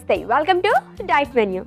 నమస్తే welcome to diet menu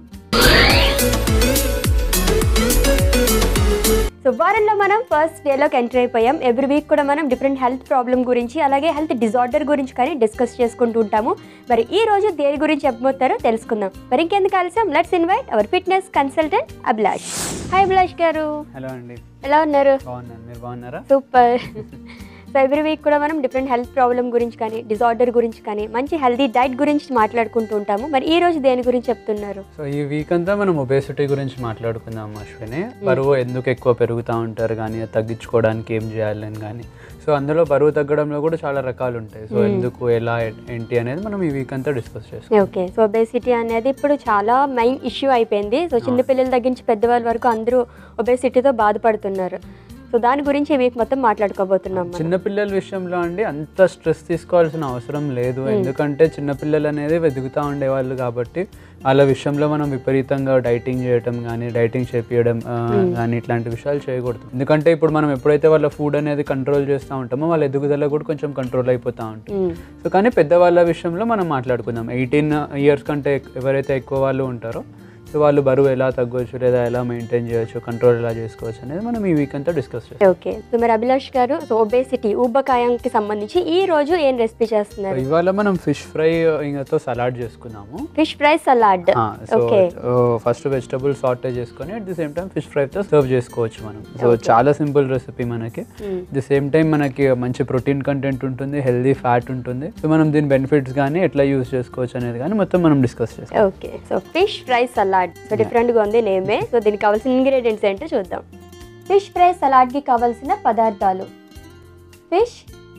so వారంలో మనం ఫస్ట్ డేలోకి ఎంటర్ అయిపోయాం ఎవ్రీ వీక్ కూడా మనం డిఫరెంట్ హెల్త్ ప్రాబ్లం గురించి అలాగే హెల్త్ డిజార్డర్ గురించి కానీ డిస్కస్ చేసుకుంటూ ఉంటాము మరి ఈ రోజు దేని గురించి చెప్పబోతారో తెలుసుకుందాం మరి ఇంకెందుకు ఆలస్యం let's invite our fitness consultant Abhilash hi Abhilash garu hello అండి ఎలా ఉన్నారు బాగున్నాను మీరు బాగున్నారా సూపర్ సో ఎవ్రీ వీక్ కూడా మనం డిఫరెంట్ హెల్త్ ప్రాబ్లం గురించి కానీ డిజార్డర్ గురించి కానీ మంచి హెల్తీ డైట్ గురించి మాట్లాడుకుంటూ ఉంటాము మరి ఈ రోజు దేని గురించి చెప్తున్నారు సో ఈ వీక్ అంతా మనం ఒబేసిటీ గురించి మాట్లాడుకుందాం అశ్విని బరువు ఎందుకు ఎక్కువ పెరుగుతూ ఉంటారు కానీ అది తగ్గించుకోవడానికి ఏం చేయాలని కానీ సో అందులో బరువు తగ్గడంలో కూడా చాలా రకాలు ఉంటాయి సో ఎందుకు ఎలా ఏంటి అనేది మనం ఈ వీక్ అంతా డిస్కస్ చేస్తాం ఓకే సో ఒబేసిటీ అనేది ఇప్పుడు చాలా మెయిన్ ఇష్యూ అయిపోయింది సో చిన్నపిల్లల దగ్గర నుంచి పెద్దవాళ్ళ వరకు అందరూ ఒబేసిటీతో బాధపడుతున్నారు సో దాని గురించి ఈ వీక్ మొత్తం మాట్లాడుకోబోతున్నాం మనం. చిన్నపిల్లల విషయంలో అండి అంత స్ట్రెస్ తీసుకోవాల్సిన అవసరం లేదు ఎందుకంటే చిన్నపిల్లలు అనేది వెతుకుతూ ఉండేవాళ్ళు కాబట్టి వాళ్ళ విషయంలో మనం విపరీతంగా డైటింగ్ చేయడం కానీ డైటింగ్ చేపించడం కానీ ఇట్లాంటి విషయాలు చేయకూడదు ఎందుకంటే ఇప్పుడు మనం ఎప్పుడైతే వాళ్ళ ఫుడ్ అనేది కంట్రోల్ చేస్తూ ఉంటామో వాళ్ళ ఎదుగుదల కూడా కొంచెం కంట్రోల్ అయిపోతూ ఉంటుంది మ్మ్. సో కానీ పెద్దవాళ్ళ విషయంలో మనం మాట్లాడుకుందాం ఎయిటీన్ ఇయర్స్ కంటే ఎక్- ఎవరైతే ఎక్కువ వాళ్ళు ఉంటారో సో వాళ్ళు బరువు ఎలా తగ్గవచ్చు లేదా ఎలా మెయింటైన్ చేయొచ్చు కంట్రోల్ ఎలా చేసుకోవచ్చు అనేది మనం ఈ వీక్ అంతా డిస్కస్ చేస్తాం ఓకే సో మరి అభిలాష్ గారు సో ఒబేసిటీ ఊబకాయంకి సంబంధించి ఈ రోజు ఏం రెసిపీ సో చేస్తున్నారు ఇవాళ మనం ఫిష్ ఫ్రై ఇంకతో సలాడ్ చేసుకున్నాము fish fry salad so okay first vegetable సార్టే చేసుకొని at the same time fish ఫ్రైతో సర్వ్ చేసుకోవచ్చు మనం సో చాలా సింపుల్ రెసిపీ మనకి ది సేమ్ టైం మనకి మంచి ప్రోటీన్ కంటెంట్ ఉంటుంది హెల్దీ ఫ్యాట్ ఉంటుంది సో మనం దీని బెనిఫిట్స్ కానీ ఎట్లా యూస్ చేసుకోవచ్చు అనేది కానీ మొత్తం మనం డిస్కస్ చేస్తాం okay so fish fry salad so డిఫరెంట్గా ఉంది నేమే సో దీనికి కావాల్సిన ఇంగ్రీడియంట్స్ ఏంటో చూద్దాం ఫిష్ ఫ్రై సలాడ్కి కావాల్సిన పదార్థాలు ఫిష్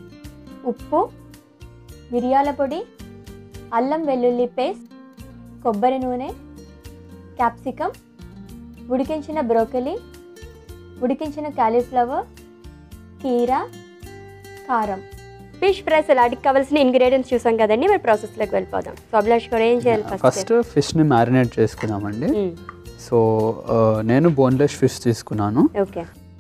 ఉప్పు మిరియాల పొడి అల్లం వెల్లుల్లి పేస్ట్ కొబ్బరి నూనె క్యాప్సికమ్ ఉడికించిన బ్రోకలీ ఉడికించిన కాలీఫ్లవర్ కీరా కారం ఫిష్ ఫ్రై సలాడ్కి కావాల్సిన ఇంగ్రీడియంట్స్ చూసాం కదండి మరి ప్రాసెస్లోకి వెళ్ళిపోదాం సో అభిలాష్ కూడా ఏం చేయాలి ఫస్ట్ ఫస్ట్ ఫిష్ని మ్యారినేట్ చేసుకున్నామండి సో ఆ, నేను బోన్లెస్ ఫిష్ తీసుకున్నాను ఓకే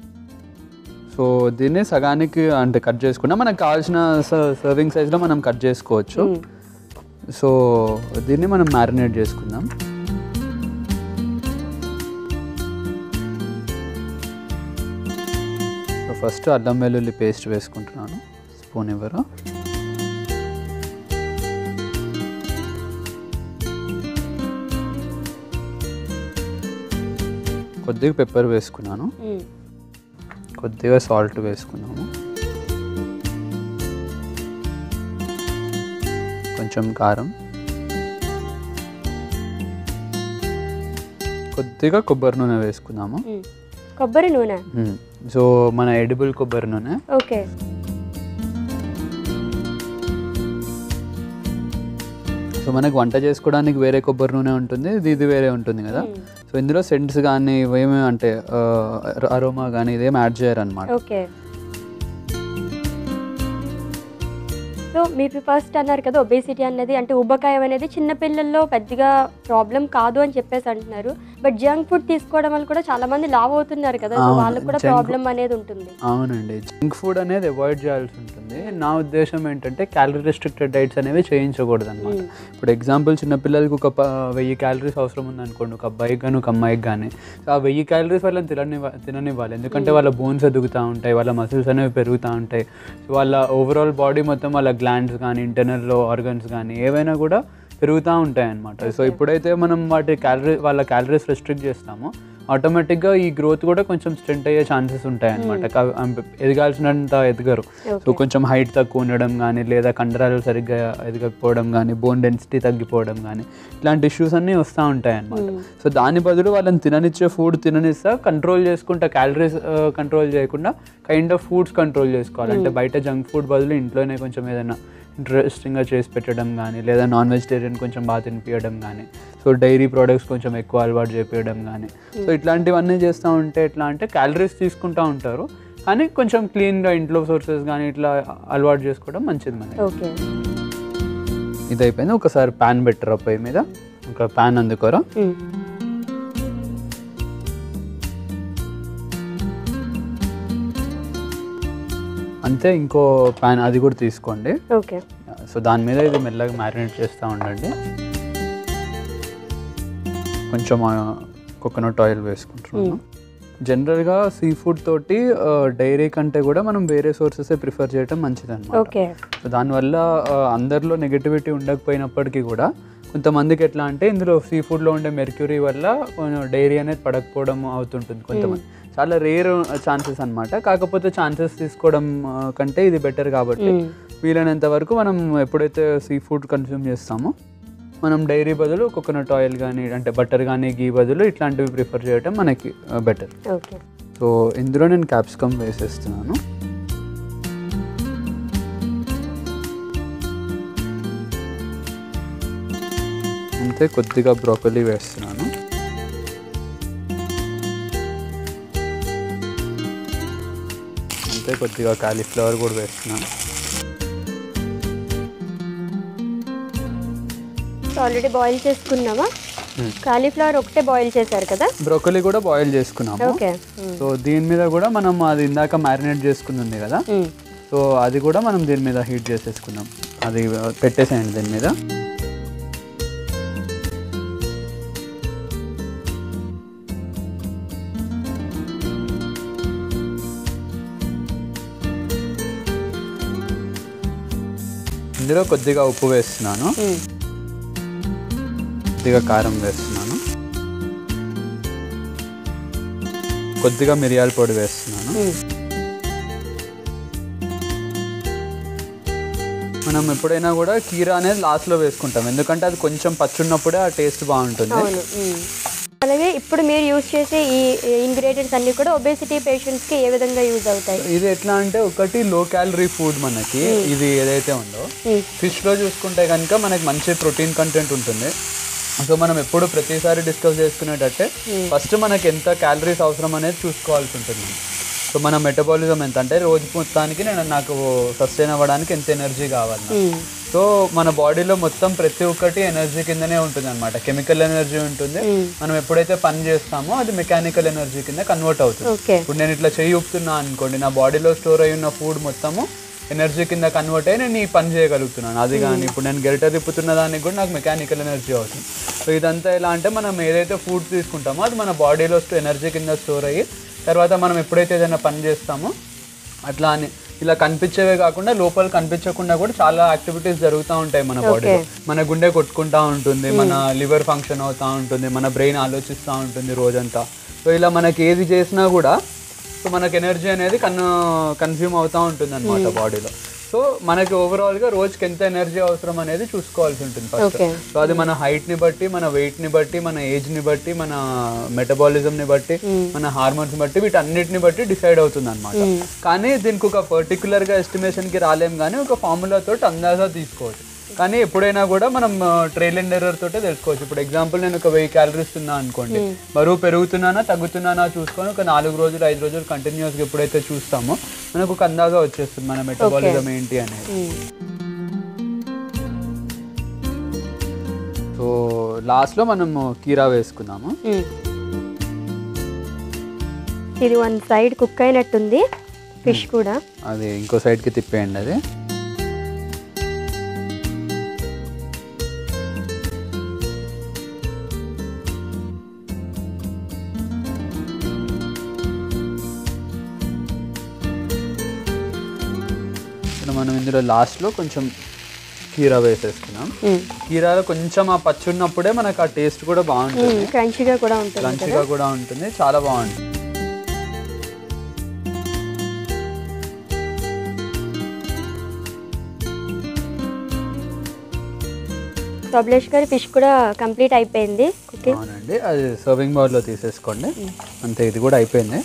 సో దీన్ని సగానికి అంటే కట్ చేసుకున్నా మనకు కావాల్సిన సర్వింగ్ సైజ్లో మనం కట్ చేసుకోవచ్చు సో దీన్ని మనం మ్యారినేట్ చేసుకుందాం సో ఫస్ట్ అల్లం వెల్లుల్లి పేస్ట్ వేసుకుంటున్నాను స్పూన్ ఇవ్వరు కొద్దిగా పెప్పర్ వేసుకున్నాను కొద్దిగా సాల్ట్ వేసుకున్నాము కొంచెం కారం కొద్దిగా కొబ్బరి నూనె వేసుకుందాము కొబ్బరి నూనె మ్మ్. సో మన ఎడిబుల్ కొబ్బరి నూనె ఓకే సో మనకు వంట చేసుకోవడానికి వేరే కొబ్బరి నూనె ఉంటుంది ఇది ఇది వేరే ఉంటుంది కదా సో ఇందులో సెంట్స్ కానీ ఇవేమి అంటే అరోమా కానీ ఇదేం యాడ్ చేయరనమాట ఓకే సో మీరు ఫస్ట్ అన్నారు కదా ఒబేసిటీ అన్నది అంటే ఉబ్బకాయం అనేది చిన్నపిల్లల్లో పెద్దగా ప్రాబ్లం కాదు అని చెప్పేసి అంటున్నారు బట్ జంక్ ఫుడ్ తీసుకోవడం వల్ల కూడా చాలా మంది లావ్ అవుతున్నారు కదా సో అవును, వాళ్ళకి కూడా junk ప్రాబ్లం అనేది ఉంటుంది అవునండి జంక్ ఫుడ్ అనేది అవాయిడ్ చేయాల్సి ఉంటుంది నా ఉద్దేశం ఏంటంటే క్యాలరీ రెస్ట్రిక్టెడ్ డైట్స్ అనేవి చేయించకూడదు అనమాట ఇప్పుడు ఎగ్జాంపుల్ చిన్నపిల్లలకి ఒక ప- వెయ్యి క్యాలరీస్ అవసరం ఉంది అనుకోండి ఒక అబ్బాయికి కానీ ఒక అమ్మాయికి కానీ సో ఆ వెయ్యి క్యాలరీస్ వాళ్ళని తిననివ్వ తిననివ్వాలి ఎందుకంటే వాళ్ళ బోన్స్ ఎదుగుతూ ఉంటాయి వాళ్ళ మసిల్స్ అనేవి పెరుగుతూ ఉంటాయి సో వాళ్ళ ఓవరాల్ బాడీ మొత్తం వాళ్ళ గ్లాండ్స్ కానీ ఇంటర్నల్లో ఆర్గన్స్ కానీ ఏవైనా కూడా పెరుగుతూ ఉంటాయి అన్నమాట సో ఇప్పుడైతే మనం వాటి క్యాలరీ వాళ్ళ క్యాలరీస్ రెస్ట్రిక్ట్ చేస్తామో ఆటోమేటిక్గా ఈ గ్రోత్ కూడా కొంచెం స్ట్రెంట్ అయ్యే ఛాన్సెస్ ఉంటాయి అనమాట ఎదగాల్సినంత ఎదగరు సో కొంచెం హైట్ తక్కువ ఉండడం కానీ లేదా కండరాలు సరిగ్గా ఎదగకపోవడం కానీ బోన్ డెన్సిటీ తగ్గిపోవడం కానీ ఇట్లాంటి ఇష్యూస్ అన్నీ వస్తూ ఉంటాయి అన్నమాట సో దాని బదులు వాళ్ళని తిననిచ్చే ఫుడ్ తిననిస్తా కంట్రోల్ చేసుకుంటా క్యాలరీస్ కంట్రోల్ చేయకుండా కైండ్ ఆఫ్ ఫుడ్స్ కంట్రోల్ చేసుకోవాలి అంటే బయట జంక్ ఫుడ్ బదులు ఇంట్లోనే కొంచెం ఏదైనా ఇంట్రెస్టింగ్గా చేసి పెట్టడం కానీ లేదా నాన్ వెజిటేరియన్ కొంచెం బాగా తినిపించడం కానీ సో డైరీ ప్రోడక్ట్స్ కొంచెం ఎక్కువ అలవాటు చేపించడం కానీ సో ఇట్లాంటివన్నీ చేస్తూ ఉంటే ఎట్లా అంటే క్యాలరీస్ తీసుకుంటూ ఉంటారు కానీ కొంచెం క్లీన్గా ఇంట్లో సోర్సెస్ కానీ ఇట్లా అలవాటు చేసుకోవడం మంచిది మనకి ఓకే ఇది అయిపోయింది ఒకసారి ప్యాన్ పెట్టరా పొయ్యి మీద ఒక ప్యాన్ అందుకోరా అంతే ఇంకో ప్యాన్ అది కూడా తీసుకోండి ఓకే సో దాని మీద ఇది మెల్లగా మ్యారినేట్ చేస్తూ ఉండండి కొంచెం కోకోనట్ ఆయిల్ వేసుకుంటున్నాను జనరల్గా సీ ఫుడ్ తోటి డైరీ కంటే కూడా మనం వేరే సోర్సెస్ ప్రిఫర్ చేయడం మంచిది అనమాట ఓకే సో దానివల్ల ఆ, అందరిలో నెగటివిటీ ఉండకపోయినప్పటికీ కూడా కొంతమందికి ఎట్లా అంటే ఇందులో సీ ఫుడ్లో ఉండే మెర్క్యూరీ వల్ల డైరీ అనేది పడకపోవడం అవుతుంటుంది కొంతమంది చాలా రేర్ ఛాన్సెస్ అన్నమాట కాకపోతే ఛాన్సెస్ తీసుకోవడం ఆ, కంటే ఇది బెటర్ కాబట్టి వీలైనంత వరకు మనం ఎప్పుడైతే సీ ఫుడ్ కన్స్యూమ్ చేస్తామో మనం డైరీ బదులు కోకోనట్ ఆయిల్ కానీ అంటే బటర్ కానీ గీ బదులు ఇట్లాంటివి ప్రిఫర్ చేయడం మనకి బెటర్ ఓకే సో ఇందులో నేను క్యాప్సికమ్ వేసేస్తున్నాను అంతే కొద్దిగా బ్రోకలీ వేస్తున్నాను అంతే కొద్దిగా కాలీఫ్లవర్ కూడా వేస్తున్నాను ఆల్రెడీ బాయిల్ చేసుకున్నావా కాలీఫ్లవర్ ఒకటే బాయిల్ చేశారు కదా బ్రోకలీ కూడా బాయిల్ చేసుకున్నాము ఓకే సో దీని మీద కూడా మనం అది ఇందాక మ్యారినేట్ చేసుకుంది ఉంది కదా సో అది కూడా మనం దీని మీద హీట్ చేసేసుకుందాం అది పెట్టేసేయండి దీని మీద ఇందులో కొద్దిగా ఉప్పు వేస్తున్నాను కొద్దిగా కారం వేస్తున్నాను కొద్దిగా మిరియాల పొడి వేస్తున్నాను మనం ఎప్పుడైనా కూడా కీరా అనేది లాస్ట్లో వేసుకుంటాం ఎందుకంటే అది కొంచెం పచ్చున్నప్పుడే ఆ టేస్ట్ బాగుంటుంది అవును మ్మ్. అలాగే ఇప్పుడు మీరు యూజ్ చేసే ఈ ఇంగ్రీడియంట్స్ అన్ని కూడా ఒబేసిటీ పేషెంట్స్కి ఏ విధంగా యూజ్ అవుతాయి ఇది ఎట్లా అంటే ఒకటి లో క్యాలరీ ఫుడ్ మనకి ఇది ఏదైతే ఉందో మ్మ్. ఫిష్లో చూసుకుంటే కనుక మనకి మంచి ప్రోటీన్ కంటెంట్ ఉంటుంది సో మనం ఎప్పుడు ప్రతిసారి డిస్కస్ చేసుకునేటట్టే ఫస్ట్ మనకి ఎంత క్యాలరీస్ అవసరం అనేది చూసుకోవాల్సి ఉంటుంది సో మన మెటబాలిజం ఎంత అంటే రోజు మొత్తానికి నేను నాకు సస్టైన్ అవ్వడానికి ఎంత ఎనర్జీ కావాలి నాకు. మ్మ్. సో మన బాడీలో మొత్తం ప్రతి ఒక్కటి ఎనర్జీ కిందనే ఉంటుంది అనమాట కెమికల్ ఎనర్జీ ఉంటుంది మనం ఎప్పుడైతే పని చేస్తామో అది మెకానికల్ ఎనర్జీ కింద కన్వర్ట్ అవుతుంది ఓకే ఇప్పుడు నేను ఇట్లా చెయ్యి ఊపుతున్నా అనుకోండి నా బాడీలో స్టోర్ అయి ఉన్న ఫుడ్ మొత్తము ఎనర్జీ కింద కన్వర్ట్ అయ్యి నేను ఈ పని చేయగలుగుతున్నాను అది కానీ ఇప్పుడు నేను గెరిట తిప్పుతున్న దానికి కూడా నాకు మెకానికల్ ఎనర్జీ అవుతుంది సో ఇదంతా ఎలా అంటే మనం ఏదైతే ఫుడ్ తీసుకుంటామో అది మన బాడీలో ఎనర్జీ కింద స్టోర్ అయ్యి తర్వాత మనం ఎప్పుడైతే ఏదైనా పని చేస్తామో అట్లా అని ఇలా కనిపించేవే కాకుండా లోపల కనిపించకుండా కూడా చాలా యాక్టివిటీస్ జరుగుతూ ఉంటాయి మన బాడీలో మన గుండె కొట్టుకుంటా ఉంటుంది మన లివర్ ఫంక్షన్ అవుతూ ఉంటుంది మన బ్రెయిన్ ఆలోచిస్తూ ఉంటుంది రోజంతా సో ఇలా మనకి ఏది చేసినా కూడా సో మనకి ఎనర్జీ అనేది కన్ కన్జ్యూమ్ అవుతూ ఉంటుంది అనమాట బాడీలో సో మనకి ఓవరాల్గా రోజుకి ఎంత ఎనర్జీ అవసరం అనేది చూసుకోవాల్సి ఉంటుంది ఫస్ట్ ఓకే సో అది మన హైట్ని బట్టి మన వెయిట్ని బట్టి మన ఏజ్ని బట్టి మన మెటబాలిజంని బట్టి మన హార్మోన్స్ బట్టి వీటన్నిటిని బట్టి డిసైడ్ అవుతుంది అనమాట కానీ దీనికి ఒక పర్టికులర్గా ఎస్టిమేషన్కి రాలేం కానీ ఒక ఫార్ములా తోటి అందాజా తీసుకోవచ్చు కానీ ఎప్పుడైనా కూడా మనం ట్రైల్ అండ్ ఎర్రర్ తోటే తెలుసుకోవచ్చు ఇప్పుడు ఎగ్జాంపుల్ నేను ఒక వెయ్యి క్యాలరీస్ తిన్నా అనుకోండి బరువు పెరుగుతున్నానా తగ్గుతున్నానా చూసుకొని ఒక నాలుగు రోజులు ఐదు రోజులు కంటిన్యూస్గా ఎప్పుడైతే చూస్తామో మనకు ఒక అందాగా వచ్చేస్తుంది మన మెటబాలిజం ఏంటి అనేది మ్మ్. సో లాస్ట్లో మనము కీరా వేసుకుందాము మ్మ్. ఇది వన్ సైడ్ కుక్ అయినట్టుంది ఫిష్ కూడా అది ఇంకో సైడ్కి తిప్పేయండి అది ఇప్పుడు మనం ఇందులో లాస్ట్లో కొంచెం కీరా వేసేసుకున్నాం మ్మ్. కీరాలో కొంచెం ఆ పచ్చి ఉన్నప్పుడే మనకు ఆ టేస్ట్ కూడా బాగుంటుంది మ్మ్. క్రంచీగా కూడా ఉంటుంది లంచ్గా కూడా ఉంటుంది చాలా బాగుంటుంది సో అభిలాష్ గారి ఫిష్ కూడా కంప్లీట్ అయిపోయింది కుకింగ్ అవునండి అది సర్వింగ్ బౌల్లో తీసేసుకోండి అంతే ఇది కూడా అయిపోయింది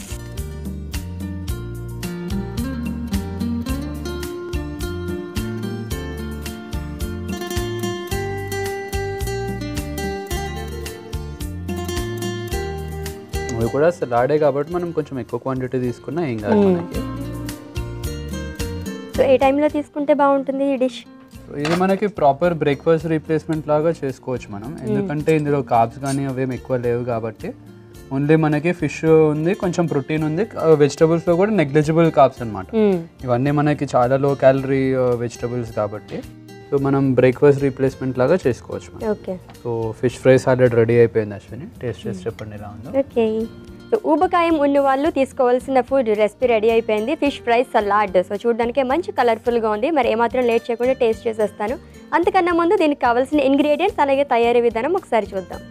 ఇవి కూడా సలాడే కాబట్టి మనం కొంచెం ఎక్కువ క్వాంటిటీ తీసుకున్నా ఏం కాదు మనకి సో ఏ టైంలో తీసుకుంటే బాగుంటుంది ఈ డిష్ సో ఇది మనకి ప్రాపర్ బ్రేక్ఫాస్ట్ రీప్లేస్మెంట్ లాగా చేసుకోవచ్చు మనం ఎందుకంటే ఇందులో కార్బ్స్ కానీ అవేం ఎక్కువ లేవు కాబట్టి ఓన్లీ మనకి ఫిష్ ఉంది కొంచెం ప్రోటీన్ ఉంది వెజిటబుల్స్లో కూడా నెగ్లిజిబుల్ కార్బ్స్ అనమాట ఇవన్నీ మనకి చాలా లో క్యాలరీ వెజిటబుల్స్ కాబట్టి సో మనం బ్రేక్ఫాస్ట్ రీప్లేస్మెంట్ లాగా చేసుకోవచ్చు మనం. Okay so fish fry salad ready అయిపోయింది అశ్విని టేస్ట్ చేసి చెప్పండి ఎలా ఉందో ఓకే సో ఊబకాయం ఉన్న వాళ్ళు తీసుకోవాల్సిన ఫుడ్ రెసిపీ రెడీ అయిపోయింది ఫిష్ ఫ్రై సలాడ్ సో చూడడానికి మంచి కలర్ఫుల్గా ఉంది మరి ఏమాత్రం లేట్ చేయకుండా టేస్ట్ చేసేస్తాను అంతకన్నా ముందు దీనికి కావాల్సిన ఇంగ్రీడియంట్స్ అలాగే తయారీ విధానం ఒకసారి చూద్దాం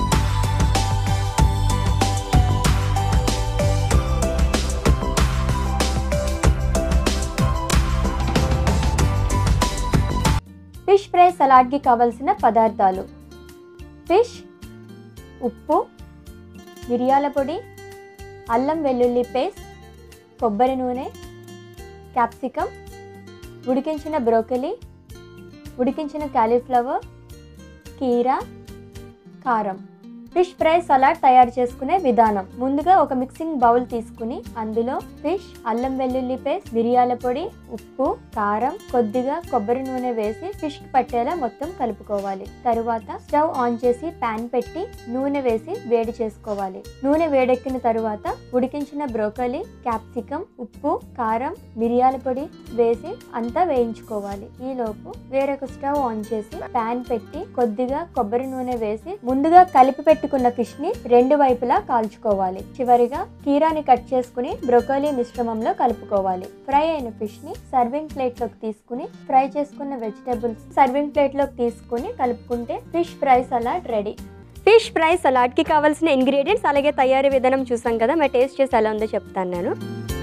ఫిష్ ఫ్రై సలాడ్కి కావాల్సిన పదార్థాలు ఫిష్ ఉప్పు మిరియాల పొడి అల్లం వెల్లుల్లి పేస్ట్ కొబ్బరి నూనె క్యాప్సికమ్ ఉడికించిన బ్రోకలీ ఉడికించిన కాలీఫ్లవర్ కీరా కారం ఫిష్ ఫ్రై సలాడ్ తయారు చేసుకునే విధానం ముందుగా ఒక మిక్సింగ్ బౌల్ తీసుకుని అందులో ఫిష్ అల్లం వెల్లుల్లి పేస్ట్ మిరియాల పొడి ఉప్పు కారం కొద్దిగా కొబ్బరి నూనె వేసి ఫిష్ కి పట్టేలా మొత్తం కలుపుకోవాలి తరువాత స్టవ్ ఆన్ చేసి పాన్ పెట్టి నూనె వేసి వేడి చేసుకోవాలి నూనె వేడెక్కిన తరువాత ఉడికించిన బ్రోకలీ క్యాప్సికమ్ ఉప్పు కారం మిరియాల పొడి వేసి అంతా వేయించుకోవాలి ఈ లోపు వేరొక స్టవ్ ఆన్ చేసి పాన్ పెట్టి కొద్దిగా కొబ్బరి నూనె వేసి ముందుగా కలిపి పెట్టుకున్న ఫిష్ ని రెండు వైపులా కాల్చుకోవాలి చివరిగా కీరాని కట్ చేసుకుని బ్రొకోలీ మిశ్రమంలో కలుపుకోవాలి ఫ్రై అయిన ఫిష్ ని సర్వింగ్ ప్లేట్ లోకి తీసుకుని ఫ్రై చేసుకున్న వెజిటబుల్స్ సర్వింగ్ ప్లేట్ లోకి తీసుకుని కలుపుకుంటే fish fry salad ready fish fry సలాడ్కి కావాల్సిన ఇంగ్రీడియంట్స్ అలాగే తయారీ విధానం చూసాం కదా మరి టేస్ట్ చేసి ఎలా ఉందో చెప్తాను నేను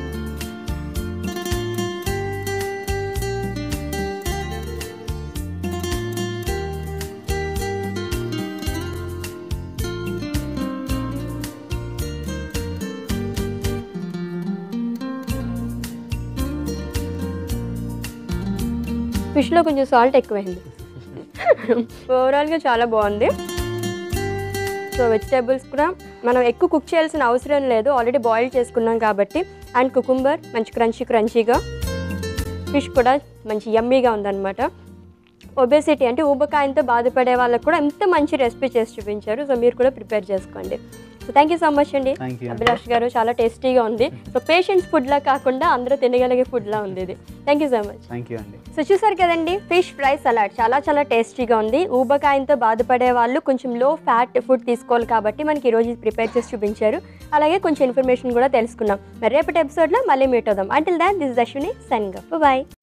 ఫిష్లో కొంచెం సాల్ట్ ఎక్కువైంది ఓవరాల్గా చాలా బాగుంది సో వెజిటేబుల్స్ కూడా మనం ఎక్కువ కుక్ చేయాల్సిన అవసరం లేదు ఆల్రెడీ బాయిల్ చేసుకున్నాం కాబట్టి అండ్ కుకుంబర్ మంచి క్రంచీ క్రంచీగా ఫిష్ కూడా మంచి యమ్మీగా ఉందన్నమాట ఒబేసిటీ అంటే ఊబకాయంతో బాధపడే వాళ్ళకు కూడా ఎంత మంచి రెసిపీ చేసి చూపించారు సో మీరు కూడా ప్రిపేర్ చేసుకోండి so thank you so much అండి థ్యాంక్ యూ అభిలాష్ గారు చాలా టేస్టీగా ఉంది సో పేషెంట్స్ ఫుడ్లా కాకుండా అందరూ తినగలిగే ఫుడ్లా ఉంది ఇది thank you so much thank you అండి సో చూసారు కదండి ఫిష్ ఫ్రై సలాడ్ చాలా చాలా టేస్టీగా ఉంది ఊబకాయంతో బాధపడే వాళ్ళు కొంచెం లో ఫ్యాట్ ఫుడ్ తీసుకోవాలి కాబట్టి మనకి ఈరోజు ఇది ప్రిపేర్ చేసి చూపించారు అలాగే కొంచెం ఇన్ఫర్మేషన్ కూడా తెలుసుకున్నాం మరి రేపటి ఎపిసోడ్లో మళ్ళీ మీట్ అవుదాం అంటిల్ దాన్ దిస్ దశ్విని సన్గా బాయ్